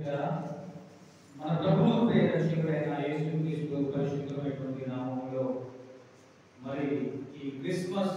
ప్రియులారా, మన ప్రభువు ప్రేరక్షకుడైన యేసుక్రీస్తు పరిశుద్ధమైనటువంటి నామములో మరి ఈ క్రిస్మస్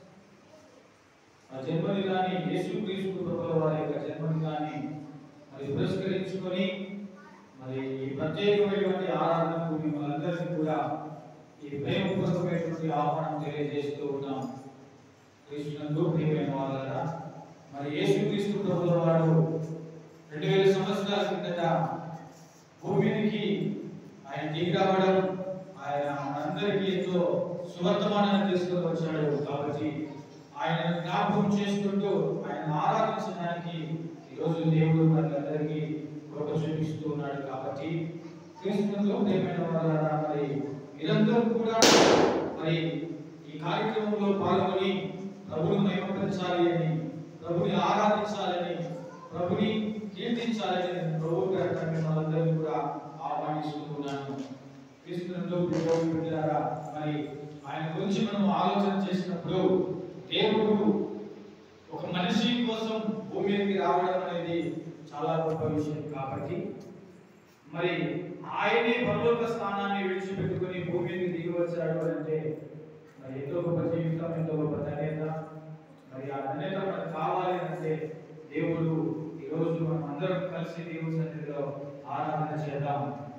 ఆ జన్మదినాన్ని యేసుక్రీస్తు ప్రభుల వారి యొక్క జన్మదినాన్ని మరి పురస్కరించుకొని మరి ఈ ప్రత్యేకమైనటువంటి ఆరాధనకు మిమ్మల్ని అందరినీ కూడా ఈ ప్రేమపూర్వకమైనటువంటి ఆహ్వానం తెలియజేస్తూ ఉన్నాం కృష్ణుడు ప్రియమైన వాళ్ళరా మరి యేసుక్రీస్తు ప్రభుల వారు రెండు వేల సంవత్సరాల కిందట భూమికి ఆయన దిగి రావడం ఆయన మనందరికీ ఎంతో సువర్తమానాన్ని తీసుకొని వచ్చాడు కాబట్టి ఆయన జ్ఞాపకం చేసుకుంటూ ఆయన ఆరాధించడానికి ఈరోజు దేవుడు మనందరికీ కృప చూపిస్తూ ఉన్నాడు కాబట్టి క్రీస్తుతో ప్రియమైన వాళ్ళారా మరి మీరందరూ కూడా మరి ఈ కార్యక్రమంలో పాల్గొని ప్రభుని మహిమపరచాలి అని ప్రభుని ఆరాధించాలని ప్రభుని కీర్తించాలని నేను ప్రభు పేరట మిమ్మల్ని కూడా ఆహ్వానిస్తూ ఉన్నాను క్రీస్తునందు ప్రభువు బిడ్డలారా మరి ఆయన గురించి మనం ఆలోచన చేసినప్పుడు దేవుడు ఒక మనిషి కోసం భూమి మీదకి రావడం అనేది చాలా గొప్ప విషయం కాబట్టి మరి ఆయనే పరలోక స్థానాన్ని విడిచిపెట్టుకుని భూమి మీదకి దిగి వచ్చాడు అని అంటే మరి ఎంతో గొప్ప జీవితం ఎంతో గొప్ప ధన్యత మరి ఆ ధన్యత మనకు కావాలి అంటే దేవుడు ఈ రోజు మనం అందరం కలిసి దేవుని సన్నిధిలో ఆరాధన చేద్దాం